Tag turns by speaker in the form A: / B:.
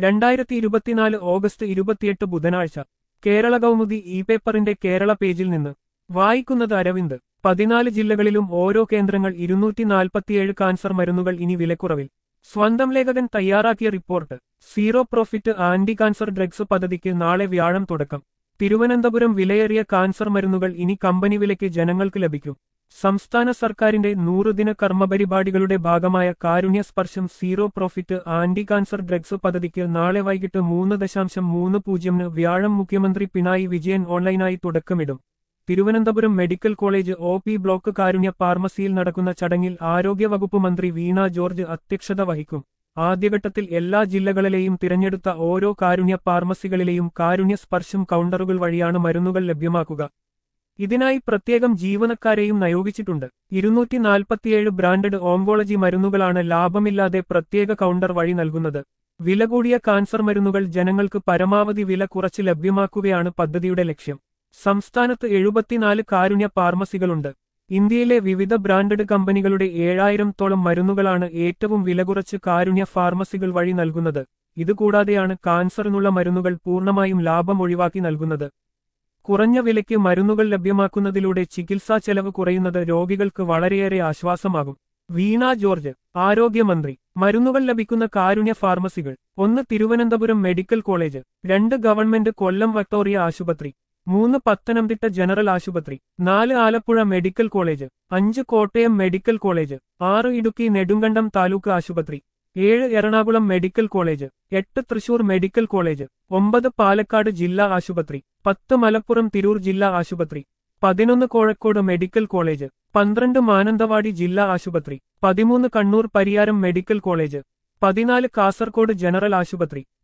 A: രണ്ടായിരത്തി ഇരുപത്തിനാല് ഓഗസ്റ്റ് ഇരുപത്തിയെട്ട് ബുധനാഴ്ച കേരള കൗമുദി ഇ പേപ്പറിന്റെ കേരള പേജിൽ നിന്ന് വായിക്കുന്നത് അരവിന്ദ് പതിനാല് ജില്ലകളിലും ഓരോ കേന്ദ്രങ്ങൾ ഇരുന്നൂറ്റി നാൽപ്പത്തിയേഴ് കാൻസർ മരുന്നുകൾ ഇനി വിലക്കുറവിൽ സ്വന്തം ലേഖകൻ തയ്യാറാക്കിയ report zero profit anti cancer drugs പദ്ധതിക്ക് നാളെ വ്യാഴം തുടക്കം തിരുവനന്തപുരം വിലയേറിയ കാൻസർ മരുന്നുകൾ ഇനി കമ്പനി വിലയ്ക്ക് ജനങ്ങൾക്ക് ലഭിക്കും സംസ്ഥാന സർക്കാരിന്റെ നൂറുദിന കർമ്മപരിപാടികളുടെ ഭാഗമായ കാരുണ്യ സ്പർശം zero profit anti cancer drugs പദ്ധതിക്ക് നാളെ വൈകിട്ട് മൂന്ന് ദശാംശം മൂന്ന് പൂജ്യമിന് വ്യാഴം മുഖ്യമന്ത്രി പിണറായി വിജയൻ ഓൺലൈനായി തുടക്കമിടും Thiruvananthapuram medical college O P block Karunya ഫാർമസിയിൽ നടക്കുന്ന ചടങ്ങിൽ ആരോഗ്യവകുപ്പ് മന്ത്രി വീണ ജോർജ് അധ്യക്ഷത വഹിക്കും ആദ്യഘട്ടത്തിൽ എല്ലാ ജില്ലകളിലെയും തിരഞ്ഞെടുത്ത ഓരോ കാരുണ്യ ഫാർമസികളിലെയും കാരുണ്യ സ്പർശം കൗണ്ടറുകൾ വഴിയാണ് മരുന്നുകൾ ലഭ്യമാക്കുക ഇതിനായി പ്രത്യേകം ജീവനക്കാരെയും നിയോഗിച്ചിട്ടുണ്ട് ഇരുന്നൂറ്റി നാൽപ്പത്തിയേഴ് ബ്രാൻഡഡ് ഓങ്കോളജി മരുന്നുകളാണ് ലാഭമില്ലാതെ പ്രത്യേക കൗണ്ടർ വഴി നൽകുന്നത് വില കൂടിയ കാൻസർ മരുന്നുകൾ ജനങ്ങൾക്ക് പരമാവധി വില കുറച്ച് ലഭ്യമാക്കുകയാണ് പദ്ധതിയുടെ ലക്ഷ്യം സംസ്ഥാനത്ത് എഴുപത്തിനാല് കാരുണ്യ ഫാർമസികളുണ്ട് ഇന്ത്യയിലെ വിവിധ ബ്രാൻഡഡ് കമ്പനികളുടെ ഏഴായിരത്തോളം മരുന്നുകളാണ് ഏറ്റവും വില കുറച്ച് കാരുണ്യ ഫാർമസികൾ വഴി നൽകുന്നത് ഇതുകൂടാതെയാണ് കാൻസറിനുള്ള മരുന്നുകൾ പൂർണ്ണമായും ലാഭം ഒഴിവാക്കി നൽകുന്നത് കുറഞ്ഞ വിലയ്ക്ക് മരുന്നുകൾ ലഭ്യമാക്കുന്നതിലൂടെ ചികിത്സാ ചെലവ് കുറയുന്നത് രോഗികൾക്ക് വളരെയേറെ ആശ്വാസമാകും വീണ ജോർജ് ആരോഗ്യമന്ത്രി മരുന്നുകൾ ലഭിക്കുന്ന കാരുണ്യ ഫാർമസികൾ ഒന്ന് തിരുവനന്തപുരം മെഡിക്കൽ കോളേജ് രണ്ട് ഗവൺമെന്റ് കൊല്ലം വക്ടോറിയ ആശുപത്രി മൂന്ന് പത്തനംതിട്ട ജനറൽ ആശുപത്രി നാല് ആലപ്പുഴ മെഡിക്കൽ കോളേജ് അഞ്ച് കോട്ടയം മെഡിക്കൽ കോളേജ് ആറ് ഇടുക്കി നെടുങ്കണ്ടം താലൂക്ക് ആശുപത്രി ഏഴ് എറണാകുളം മെഡിക്കൽ കോളേജ് എട്ട് തൃശൂർ മെഡിക്കൽ കോളേജ് ഒമ്പത് പാലക്കാട് ജില്ലാ ആശുപത്രി പത്ത് മലപ്പുറം തിരൂർ ജില്ലാ ആശുപത്രി പതിനൊന്ന് കോഴിക്കോട് മെഡിക്കൽ കോളേജ് പന്ത്രണ്ട് മാനന്തവാടി ജില്ലാ ആശുപത്രി പതിമൂന്ന് കണ്ണൂർ പരിയാരം മെഡിക്കൽ കോളേജ് പതിനാല് കാസർകോട് ജനറൽ ആശുപത്രി